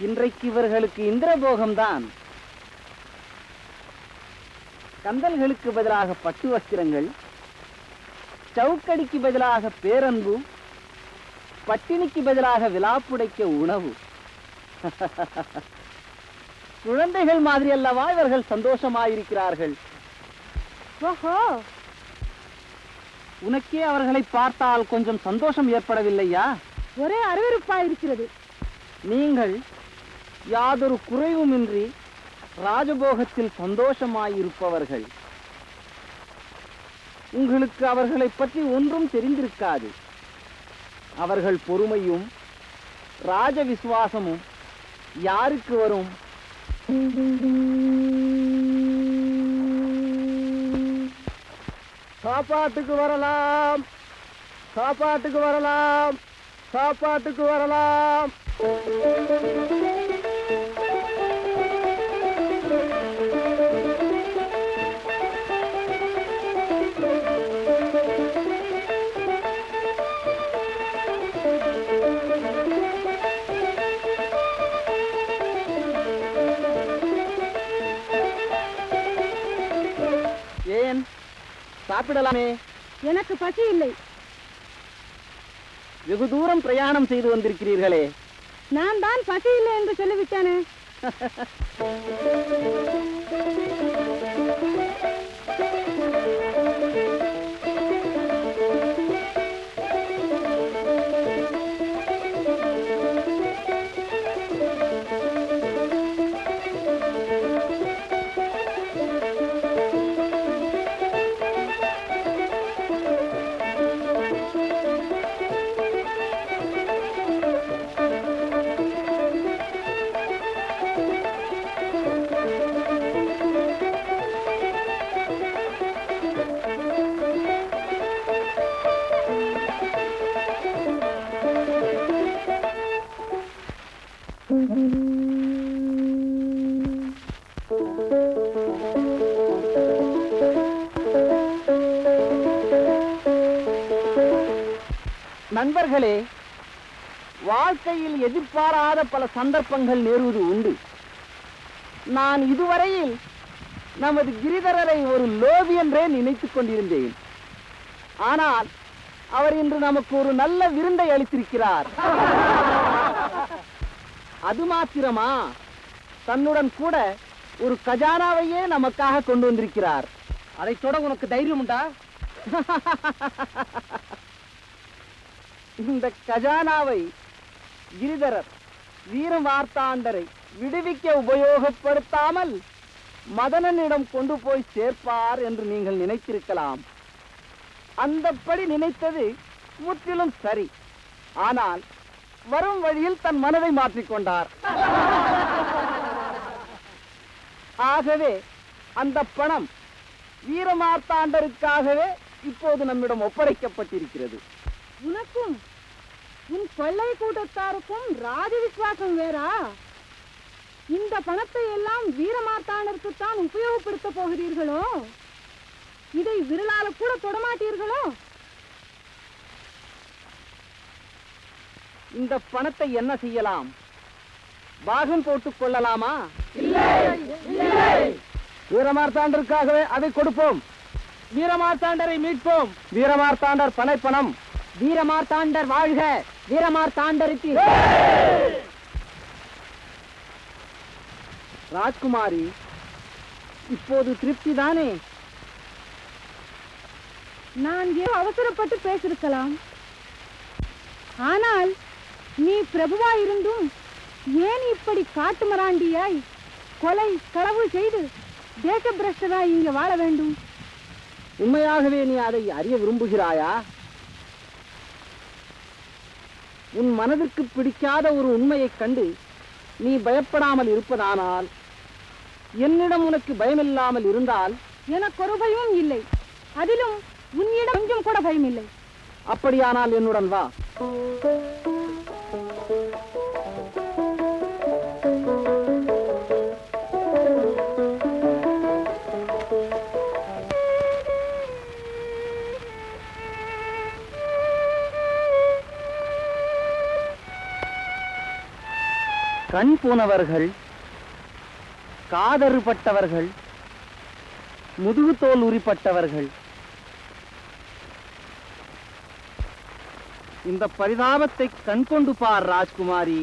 இன்றைக்கு இவர்களுக்கு இந்திரபோகம்தான் கந்தல்களுக்கு பதிலாக பட்டு வஸ்திரங்கள் சவுக்கடிக்கு பதிலாக பேரன்பு பட்டினிக்கு பதிலாக விலாப்புடைக்க உணவு குழந்தைகள் மாதிரி அல்லவா இவர்கள் சந்தோஷமாயிருக்கிறார்கள் ஓஹோ உனக்கே அவர்களை பார்த்தால் கொஞ்சம் சந்தோஷம் ஏற்படவில்லையா ஒரே அருவருப்பா இருக்கிறது நீங்கள் யாதொரு குறைவுமின்றி ராஜபோகத்தில் சந்தோஷமாயிருப்பவர்கள் உங்களுக்கு அவர்களை பற்றி ஒன்றும் தெரிந்திருக்காது அவர்கள் பொறுமையும் ராஜ விசுவாசமும் யாருக்கு வரும் சாப்பாட்டுக்கு வரலாம் சாப்பாட்டுக்கு வரலாம் சாப்பாட்டுக்கு வரலாம் ஏன் சாப்பிடலாமே எனக்கு பசி இல்லை வெகு தூரம் பிரயாணம் செய்து வந்திருக்கிறீர்களே நான் தான் பசி இல்லை என்று சொல்லிவிட்டேனே நண்பர்களே வாழ்க்கையில் எதிர்பாராத பல சந்தர்ப்பங்கள் நேருவது உண்டு நான் இதுவரையில் நமது கிரிதரரை ஒரு லோபி என்றே நினைத்துக் கொண்டிருந்தேன் ஆனால் அவர் இன்று நமக்கு ஒரு நல்ல விருந்தை அளித்திருக்கிறார் அது மாத்திரமா தன்னுடன் கூட ஒரு கஜானாவையே நமக்காக கொண்டு வந்திருக்கிறார் அதை தொட உனக்கு தைரியம் உண்டா இந்த கஜானாவை கிரிதரர் வீரம் வார்த்தாண்டரை விடுவிக்க உபயோகப்படுத்தாமல் மதனனிடம் கொண்டு போய் சேர்ப்பார் என்று நீங்கள் நினைத்திருக்கலாம் அந்தப்படி நினைத்தது முற்றிலும் சரி ஆனால் வரும் வழியில் தன் மனதை மாற்றிக்கொண்டார் ஆகவே அந்த பணம் வீரமார்த்தாண்டருக்காகவே இப்போது நம்மிடம் ஒப்படைக்கப்பட்டிருக்கிறது உனக்கும் உன் கொள்ளை கூட்டத்தாருக்கும் ராஜ விசுவாசம் வேறா இந்த பணத்தை எல்லாம் வீரமார்த்தானருக்குத்தான் உபயோகப்படுத்த போகிறீர்களோ இதை விரலால கூட தொடமாட்டீர்களோ இந்த பணத்தை என்ன செய்யலாம் பாகம் போட்டுக் கொள்ளலாமா வீரமார்த்தாண்டருக்காகவே அதை கொடுப்போம் வீரமார்த்தாண்டரை மீட்போம் வீரமார்த்தாண்டர் பனைப்பணம் வீரமார்த்தாண்டர் வாழ்க வீரமார்த்தாண்டருக்கு ராஜ்குமாரி இப்போது திருப்தி தானே நான் ஏதோ அவசரப்பட்டு பேசிருக்கலாம் ஆனால் நீ பிரபுவாயிருந்தும் ஏன் இப்படி காட்டுமராண்டியாய் கொலை களவு செய்து தேசபிரஷ்டராய் இங்க வாழ வேண்டும் உண்மையாகவே நீ அதை அறிய விரும்புகிறாயா உன் மனதிற்கு பிடிக்காத ஒரு உண்மையைக் கண்டு நீ பயப்படாமல் இருப்பதானால் என்னிடம் உனக்கு பயமில்லாமல் இருந்தால் எனக்கு ஒரு பயம் இல்லை அதிலும் உன்னிடம் கொஞ்சம் கூட பயம் இல்லை அப்படியானால் என்னுடன் வா கண் போனவர்கள் காதறுபட்டவர்கள் முதுகுத்தோல் உரிப்பட்டவர்கள் இந்த பரிதாபத்தை கண்கொண்டு பார் ராஜ்குமாரி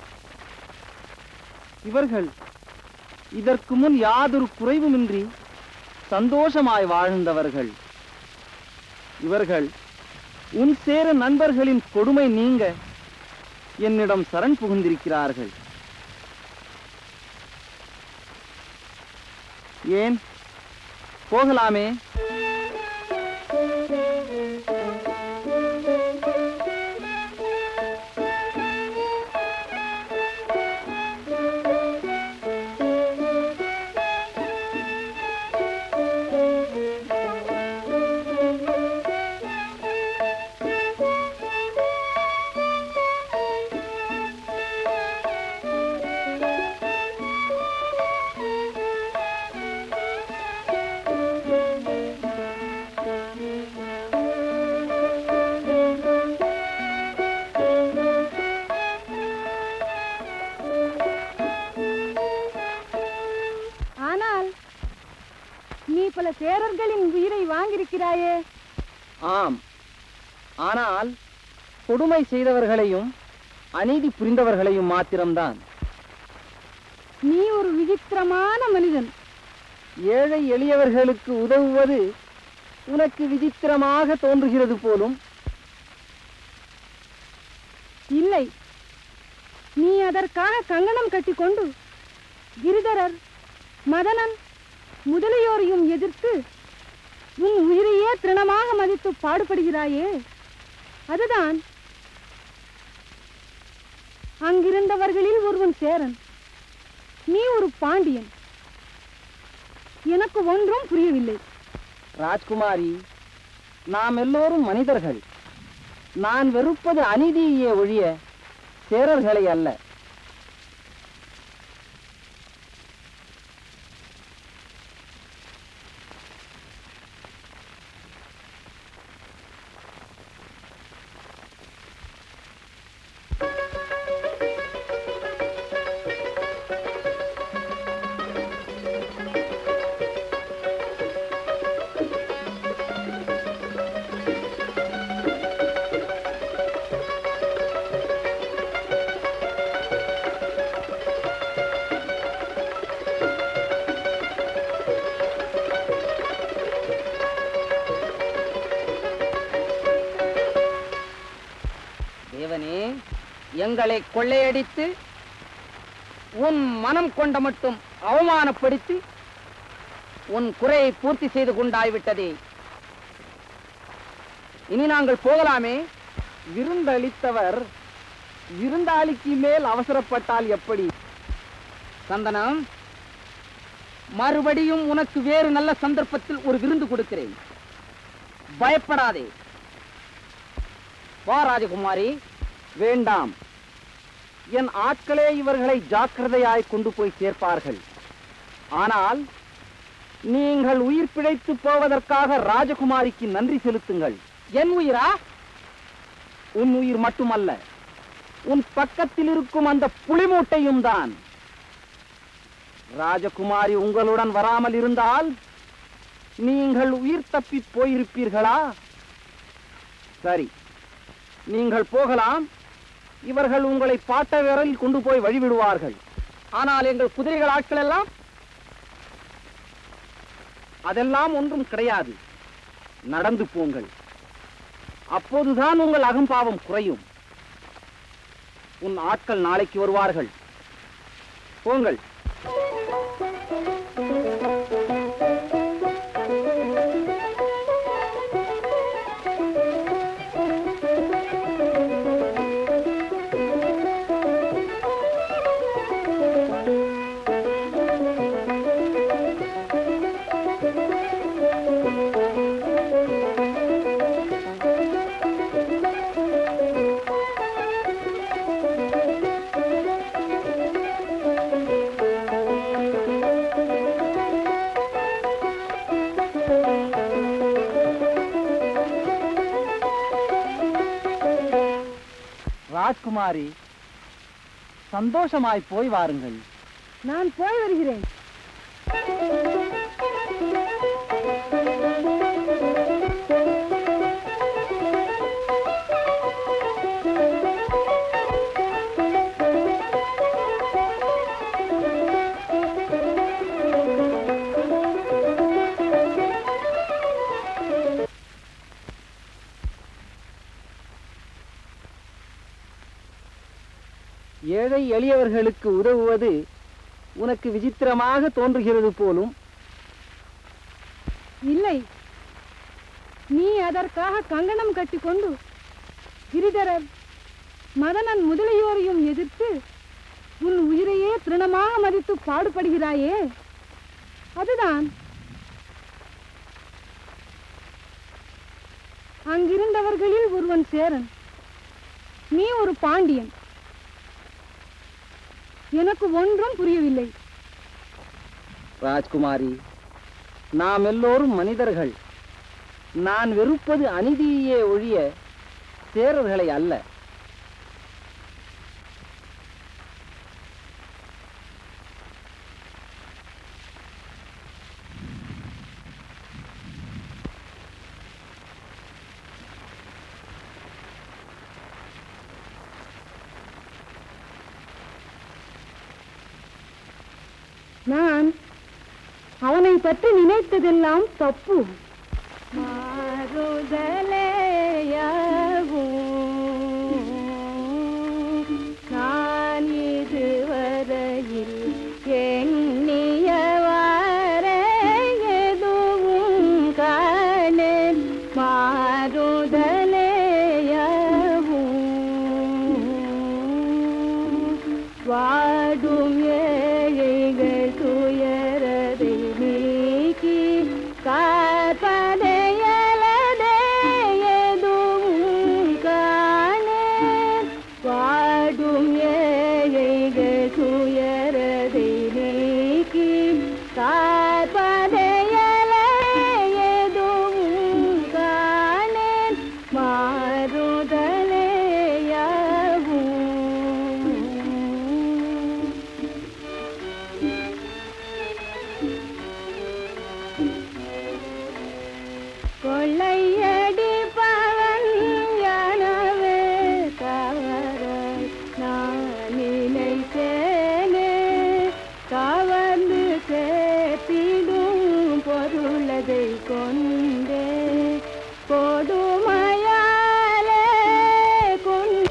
இவர்கள் இதற்கு முன் யாதொரு குறைவுமின்றி சந்தோஷமாய் வாழ்ந்தவர்கள் இவர்கள் உன் சேர நண்பர்களின் கொடுமை நீங்க என்னிடம் சரண் புகுந்திருக்கிறார்கள் ஏன் போகலாமே ஆனால் நீ பல சேரர்களின் உயிரை வாங்கியிருக்கிறாயே ஆம் ஆனால் கொடுமை செய்தவர்களையும் அநீதி புரிந்தவர்களையும் மாத்திரம்தான் நீ ஒரு விசித்திரமான மனிதன் ஏழை எளியவர்களுக்கு உதவுவது உனக்கு விசித்திரமாக தோன்றுகிறது போலும் இல்லை நீ அதற்காக கங்கணம் கட்டிக்கொண்டு கிரிதரர் மதனன் முதலியோரையும் எதிர்த்து உன் உயிரையே திருணமாக மதித்து பாடுபடுகிறாயே அதுதான் அங்கிருந்தவர்களில் ஒருவன் சேரன் நீ ஒரு பாண்டியன் எனக்கு ஒன்றும் புரியவில்லை ராஜ்குமாரி நாம் எல்லோரும் மனிதர்கள் நான் வெறுப்பது அநீதியே ஒழிய சேரர்களை அல்ல தேவனே எங்களை கொள்ளையடித்து உன் மனம் கொண்ட மட்டும் அவமானப்படுத்தி உன் குறையை பூர்த்தி செய்து கொண்டாய்விட்டதே இனி நாங்கள் போகலாமே விருந்தளித்தவர் விருந்தாளிக்கு மேல் அவசரப்பட்டால் எப்படி சந்தனம் மறுபடியும் உனக்கு வேறு நல்ல சந்தர்ப்பத்தில் ஒரு விருந்து கொடுக்கிறேன் பயப்படாதே வா ராஜகுமாரி வேண்டாம் என் ஆட்களே இவர்களை ஜாக்கிரதையாய் கொண்டு போய் சேர்ப்பார்கள் ஆனால் நீங்கள் உயிர் பிழைத்து போவதற்காக ராஜகுமாரிக்கு நன்றி செலுத்துங்கள் என் உயிரா உன் உயிர் மட்டுமல்ல உன் பக்கத்தில் இருக்கும் அந்த புலிமூட்டையும் தான் ராஜகுமாரி உங்களுடன் வராமல் இருந்தால் நீங்கள் உயிர் தப்பி போயிருப்பீர்களா சரி நீங்கள் போகலாம் இவர்கள் உங்களை பாட்ட விரலில் கொண்டு போய் வழிவிடுவார்கள் ஆனால் எங்கள் குதிரைகள் ஆட்கள் எல்லாம் அதெல்லாம் ஒன்றும் கிடையாது நடந்து போங்கள் அப்போதுதான் உங்கள் அகம்பாவம் குறையும் உன் ஆட்கள் நாளைக்கு வருவார்கள் போங்கள் ராஜ்குமாரி சந்தோஷமாய் போய் வாருங்கள் நான் போய் வருகிறேன் ஏழை எளியவர்களுக்கு உதவுவது உனக்கு விசித்திரமாக தோன்றுகிறது போலும் இல்லை நீ அதற்காக கங்கணம் கட்டிக்கொண்டு கிரிதரர் மதனன் முதலியோரையும் எதிர்த்து உன் உயிரையே திருணமாக மதித்து பாடுபடுகிறாயே அதுதான் அங்கிருந்தவர்களில் ஒருவன் சேரன் நீ ஒரு பாண்டியன் எனக்கு ஒன்றும் புரியவில்லை ராஜ்குமாரி நாம் எல்லோரும் மனிதர்கள் நான் வெறுப்பது அநீதியே ஒழிய சேரர்களை அல்ல நான் அவனை பற்றி நினைத்ததெல்லாம் தப்பு நான் இதுவரையில் எண்ணியவாறே எதுவும் காணேன் மாறுதலேயவும் வாடும் ஏழைகள் துயரதை நீக்கி காப்பதையலதே எதுவும் காணேன் வாடும் ஏழைகள் துயரதை நீக்கி காப்பதையலே எதுவும் காணேன் மாறுதலேயவும் கொள்ளையடிப்பவன் எனவே தவற நான் நினைத்தேனே கவர்ந்து சேர்த்திடும் பொருளதை கொண்டே கொடுமையாலே கொண்டு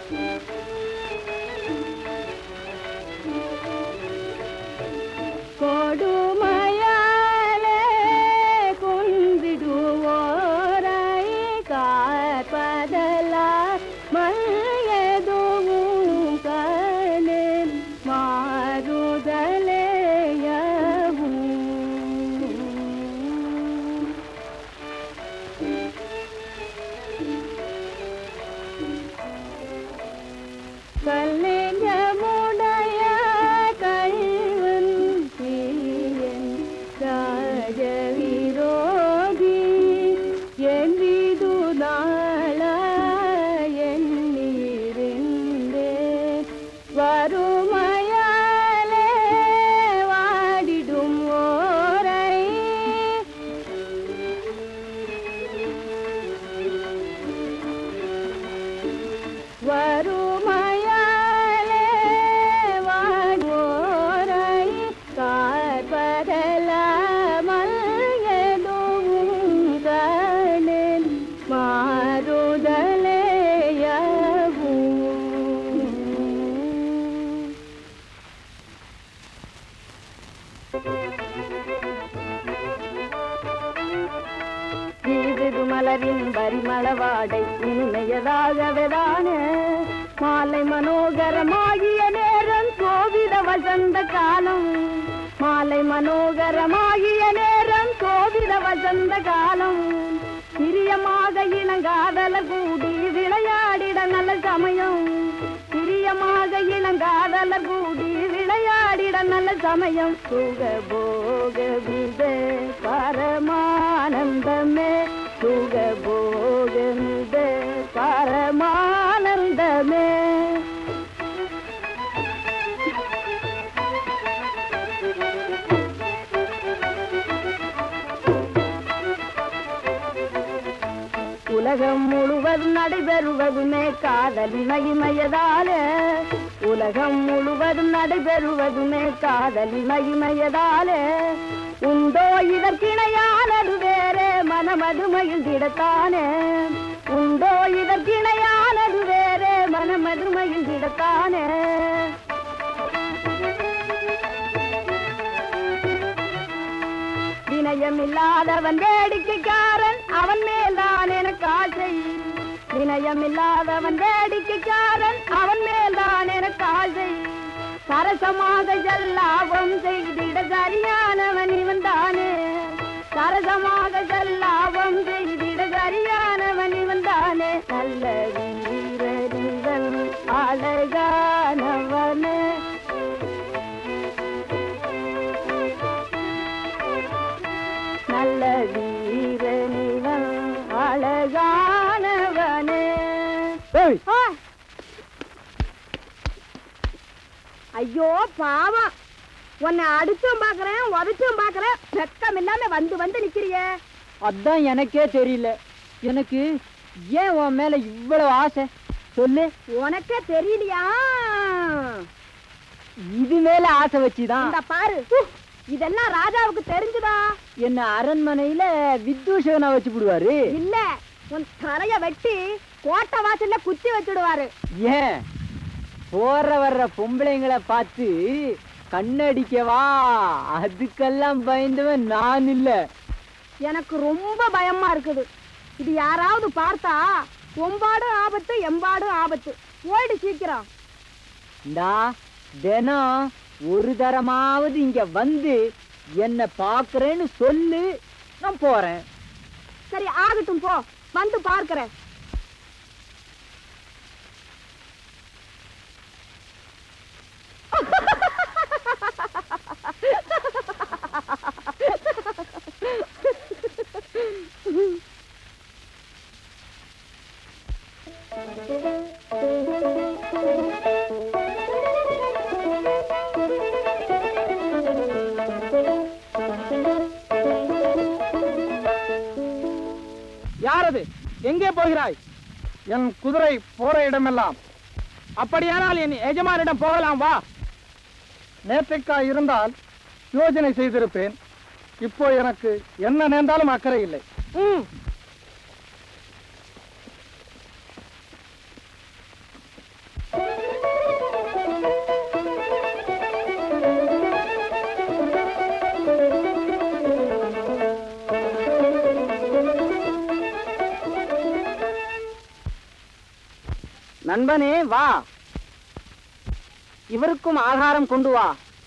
கொடுமையாலே குந்திடுவோரை காப்பதலா மல்யதுவும் கணேன் மாறுதலேயவும் கல்லிஞ்சமுடைய கள்வன் தீயன் ராஜவிரோதி என்றிது நாளா எண்ணிருந்தே வறுமையாலே வாடிடும் ஓரை வறுமையாலே வாடுவோரை காப்பதலாமல் எதுவும் கணேன் மாறுதலேயவும் இது மலரின் பரிமள வாடை இனிமையதாகவேதான மாலை மனோகரமாகிய நேரம் கோவித வசந்த காலம் மாலை மனோகரமாகிய நேரம் கோவித வசந்த காலம் பிரியமாக இளங்காதல கூடி விளையாடிட நல்ல சமயம் பிரியமாக இளங்காதல கூடி விளையாடிட நல்ல சமயம் சுக போக வித பரமானந்தமே சுக போக வித பரமானந்தமே உலகம் முழுவதும் நடைபெறுவதுமே காதலின் மகிமையதாலே உலகம் முழுவதும் நடைபெறுவதுமே காதலின் மகிமையதாலே உண்டோ இதற்கிணையானது வேறே மனமது மகிழ்ந்திடத்தானே உண்டோ இதற்கிணையானது வேறே மனமது மகிழ்ந்திடத்தானே வினயம் இல்லாதவன் வேடிக்கைக்காரன் அவன் மேல்தான் எனக்கு ஆசை வினயம் இல்லாதவன் வேடிக்கைக்காரன் அவன் மேல்தான் எனக்கு ஆசை சரசமாக ஜல்லாபம் செய்திட சரியானவன் இவன் தானே சரசமாக ஜல்லாபம் செய்திட சரியானவன் இவன் தானே நல்ல வீரனிவன் அழகானவனே நல்ல வீரனிவன் அழகானவனே ஏய், ஆ! ஐயோ பாவம் உன்னை அடிச்சும் பாக்குறேன் உதச்சும் பாக்குறேன் வெக்கம் இல்லாம வந்து வந்து நிக்கிறியே அதான் எனக்கே தெரியல எனக்கு ஏன் உன் மேல இவ்வளவு ஆசை சொல்லு உனக்கே தெரியலையா இது மேல ஆசை வச்சுதான் இந்த பாரு இதெல்லாம் ராஜாவுக்கு தெரிஞ்சுதா என்ன அரண்மனையில வித்தூஷகனா வச்சு விடுவாரு இல்ல உன் தலைய வெட்டி கோட்டை வாசல்ல குத்தி வச்சுடுவாரு ஏன் போற வர்ற பொம்பளைங்களை பார்த்து கண்ணடிக்கவா அதுக்கெல்லாம் பயந்தவன் நான் இல்ல எனக்கு ரொம்ப பயமா இருக்குது இது யாராவது பார்த்தா ஒம்பாடும் ஆபத்து எம்பாடும் ஆபத்து போயிடு சீக்கிரம் இந்தா தினம் ஒரு தரமாவது இங்க வந்து என்ன பாக்குறேன்னு சொல்லு நான் போறேன் சரி ஆகட்டும் போ வந்து பார்க்கிறேன் யாரது எங்கே போகிறாய் என் குதிரை போற இடமெல்லாம் அப்படியானால் என் எஜமானிடம் போகலாம் வா நேற்றைக்காய் இருந்தால் யோஜனை செய்திருப்பேன் இப்போ எனக்கு என்ன நேர்ந்தாலும் அக்கறை இல்லை ம் நண்பனே வா இவருக்கும் ஆகாரம் கொண்டு வா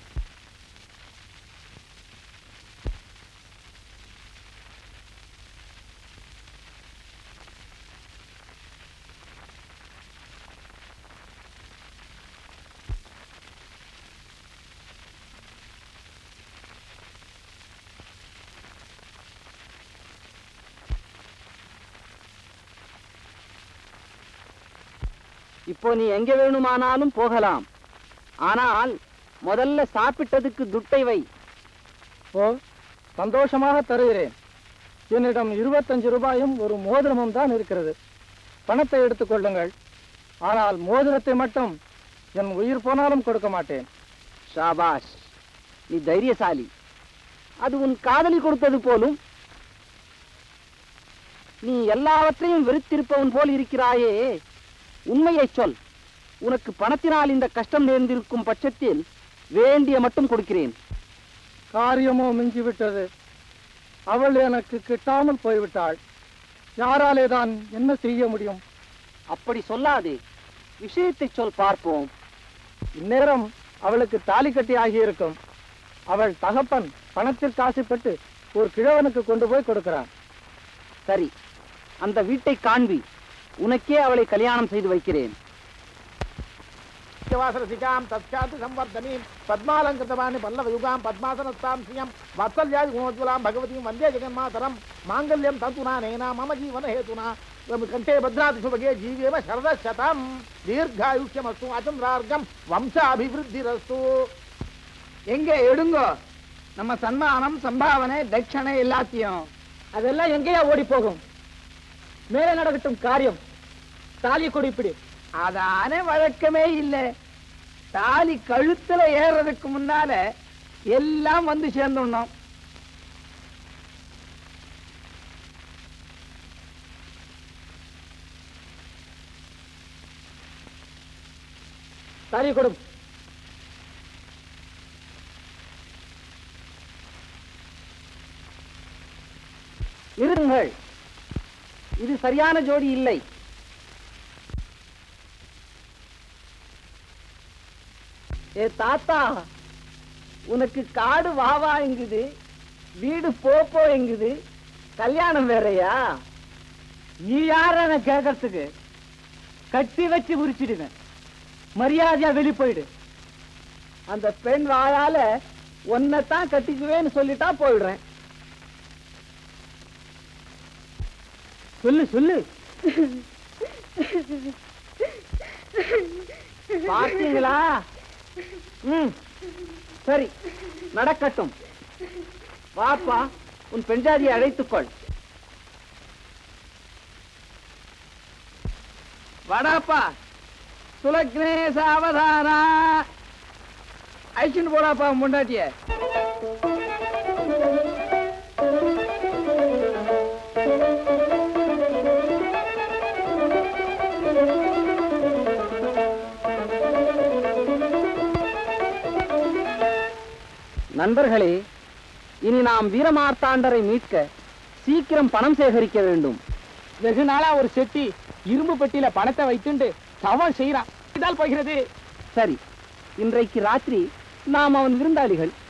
இப்போ நீ எங்க வேணுமானாலும் போகலாம் ஆனால் முதல்ல சாப்பிட்டதுக்கு துட்டை வை ஓ சந்தோஷமாக தருகிறேன் என்னிடம் இருபத்தஞ்சு ரூபாயும் ஒரு மோதிரமும் தான் இருக்கிறது பணத்தை எடுத்துக் கொள்ளுங்கள் ஆனால் மோதிரத்தை மட்டும் என் உயிர் போனாலும் கொடுக்க மாட்டேன் ஷாபாஷ் நீ தைரியசாலி அது உன் காதலி கொடுத்தது போலும் நீ எல்லாவற்றையும் வெறுத்திருப்பவன் போல் இருக்கிறாயே உண்மையைச் சொல் உனக்கு பணத்தினால் இந்த கஷ்டம் நேர்ந்திருக்கும் பட்சத்தில் வேண்டிய மட்டும் கொடுக்கிறேன் காரியமோ மிஞ்சிவிட்டது அவள் எனக்கு கிட்டாமல் போய்விட்டாள் யாராலே தான் என்ன செய்ய முடியும் அப்படி சொல்லாதே விஷயத்தை சொல் பார்ப்போம் இந்நேரம் அவளுக்கு தாலி கட்டி ஆகியிருக்கும் அவள் தகப்பன் பணத்திற்கு ஆசைப்பட்டு ஒரு கிழவனுக்கு கொண்டு போய் கொடுக்கிறான் சரி அந்த வீட்டை காண்பி உனக்கே அவளை கல்யாணம் செய்து வைக்கிறேன் వాసరసికాం తత్ఖ్యాతి సంవర్ధనీం పద్మాలంకృతవాణి పల్లవయుగాం పద్మాసనస్తాం శ్రియం వాత్సల్యాది గుణోజ్వలాం భగవతీం వందే జగన్మాతరం మాంగళ్యం తంతునా నేనా మమ జీవన హేతునా కంఠే భద్రాది సుభగే జీవేమ శరద శతం దీర్ఘాయుష్యమస్తు అచంద్రార్గం వంశాభివృద్ధిరస్తు எங்க எடுங்கோ நம்ம சன்மானம் சம்பாவனை தட்சணை எல்லாத்தையும் அதெல்லாம் எங்கேயா ஓடி போகும் மேலே நடக்கட்டும் காரியம் தாலியை கொடிப்பிடு அதானே வழக்கமே இல்ல தாலி கழுத்துல ஏறதுக்கு முன்னால எல்லாம் வந்து சேர்ந்துடணும் தாலியை கொடும் இருங்கள் இது சரியான ஜோடி இல்லை ஏ தாத்தா உனக்கு காடு வா வா எங்குது வீடு போ போ எங்குது கல்யாணம் வேறயா நீ யார கேட்கறதுக்கு கட்டி வச்சு உரிச்சிடுவேன் மரியாதையா வெளி போயிடு அந்த பெண் வாயால உன்னைத்தான் கட்டிக்குவேன்னு சொல்லிட்டா போயிடுறேன் சொல்லு சொல்லு பார்த்தீங்களா ம் சரி நடக்கட்டும் வாப்பா உன் பெண்ஜாதியை அழைத்துக்கொள் வடாப்பா சுலக்னே சாவதானா அழிச்சுட்டு போடாப்பா முண்டாட்டிய நண்பர்களே இனி நாம் வீரமார்த்தாண்டரை மீட்க சீக்கிரம் பணம் சேகரிக்க வேண்டும் வெகு நாளா ஒரு செட்டி இரும்பு பெட்டியில பணத்தை வைத்துண்டு தவம் செய்யறான் இதால் போகிறது சரி இன்றைக்கு ராத்திரி நாம் அவன் விருந்தாளிகள்